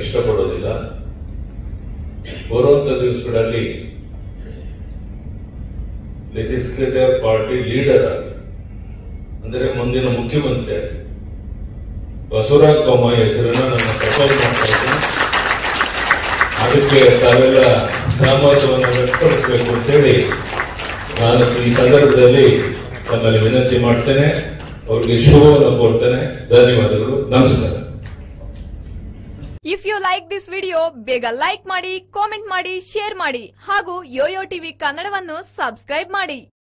ಇಷ್ಟಪಡೋದಿಲ್ಲ ಬರುವಂತ ದಿವಸಗಳಲ್ಲಿ ಲೆಜಿಸ್ಲೇಚರ್ ಪಾರ್ಟಿ ಲೀಡರ್ ಆಗಿ ಅಂದರೆ ಮುಂದಿನ ಮುಖ್ಯಮಂತ್ರಿ ಆಗಿ ಬಸವರಾಜ ಬೊಮ್ಮಾಯಿ ಹೆಸರನ್ನ ನನ್ನ ಪ್ರಪೋಸ್ ಮಾಡ್ತಾ ಇದ್ದೀನಿ ಅದಕ್ಕೆ ತಾವೆಲ್ಲ ಸಹಮತವನ್ನು ವ್ಯಕ್ತಪಡಿಸಬೇಕು ಅಂತೇಳಿ ನಾನು ಈ ಸಂದರ್ಭದಲ್ಲಿ ತಮ್ಮಲ್ಲಿ ವಿನಂತಿ ಮಾಡ್ತೇನೆ ಅವರಿಗೆ ಶುಭವನ್ನು ಕೋರ್ತೇನೆ ಧನ್ಯವಾದಗಳು ನಮಸ್ಕಾರ if you like this video ಬೇಗ ಲೈಕ್ ಮಾಡಿ ಕಾಮೆಂಟ್ ಮಾಡಿ ಶೇರ್ ಮಾಡಿ ಹಾಗೂ ಯೋಯೋ ಟಿವಿ ಕನ್ನಡವನ್ನು ಸಬ್ಸ್ಕ್ರೈಬ್ ಮಾಡಿ